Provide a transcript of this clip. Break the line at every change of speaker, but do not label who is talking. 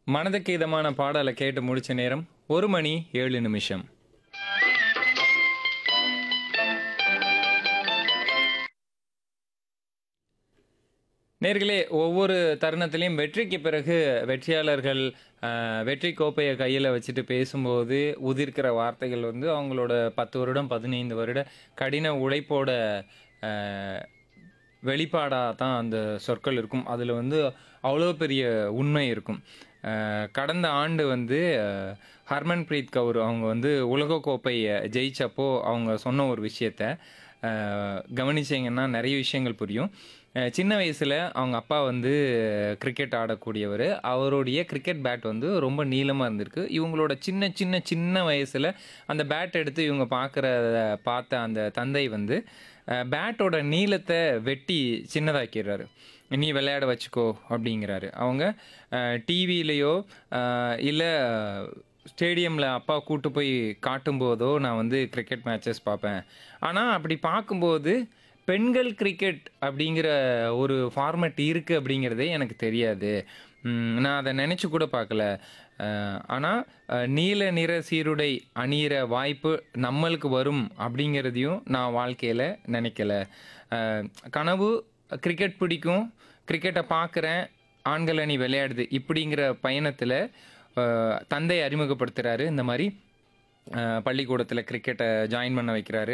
மனதுக்கு இதமான பாடலை கேட்டு முடிச்ச நேரம் ஒரு மணி ஏழு நிமிஷம் நேர்களே ஒவ்வொரு தருணத்திலையும் வெற்றிக்கு பிறகு வெற்றியாளர்கள் அஹ், வெற்றி கோப்பையை கையில் வச்சுட்டு பேசும்போது உதிர்க்கிற வார்த்தைகள் வந்து அவங்களோட பத்து வருடம் பதினைந்து வருட கடின உழைப்போட வெளிப்பாடாக தான் அந்த சொற்கள் இருக்கும் அதில் வந்து அவ்வளோ பெரிய உண்மை இருக்கும் அஹ், கடந்த ஆண்டு வந்து அஹ், ஹர்மன்பிரீத் கவுர் அவங்க வந்து உலகக்கோப்பையை ஜெயிச்சப்போ அவங்க சொன்ன ஒரு விஷயத்த அஹ், கவனிச்சீங்கன்னா நிறைய விஷயங்கள் புரியும் அஹ், சின்ன வயசில் அவங்க அப்பா வந்து கிரிக்கெட் ஆடக்கூடியவர் அவருடைய கிரிக்கெட் பேட் வந்து ரொம்ப நீளமாக இருந்திருக்கு இவங்களோட சின்ன சின்ன சின்ன வயசில் அந்த பேட் எடுத்து இவங்க பார்க்குற பார்த்த அந்த தந்தை வந்து அஹ், பேட்டோட நீளத்தை வெட்டி சின்னதாக்கிடுறாரு நீ விளையாட வச்சுக்கோ அப்படிங்கிறாரு அவங்க டிவிலேயோ இல்லை ஸ்டேடியமில் அப்பா கூட்டு போய் காட்டும்போதோ நான் வந்து கிரிக்கெட் மேட்சஸ் பார்ப்பேன் ஆனால் அப்படி பார்க்கும்போது பெண்கள் கிரிக்கெட் அப்படிங்கிற ஒரு ஃபார்மேட் இருக்குது அப்படிங்கிறதே எனக்கு தெரியாது ம், நான் அதை நினச்சி கூட பார்க்கல ஆனால் நீல நிற சீருடை அணியிற வாய்ப்பு நம்மளுக்கு வரும் அப்படிங்கிறதையும் நான் வாழ்க்கையில் நினைக்கல அஹ், கனவு கிரிக்கெட் பிடிக்கும் கிரிக்கெட்டை பார்க்குறேன் ஆண்கள் அணி விளையாடுது இப்படிங்கிற பயணத்தில் தந்தை அறிமுகப்படுத்துகிறாரு இந்த மாதிரி பள்ளிக்கூடத்தில் கிரிக்கெட்டை ஜாயின் பண்ண வைக்கிறாரு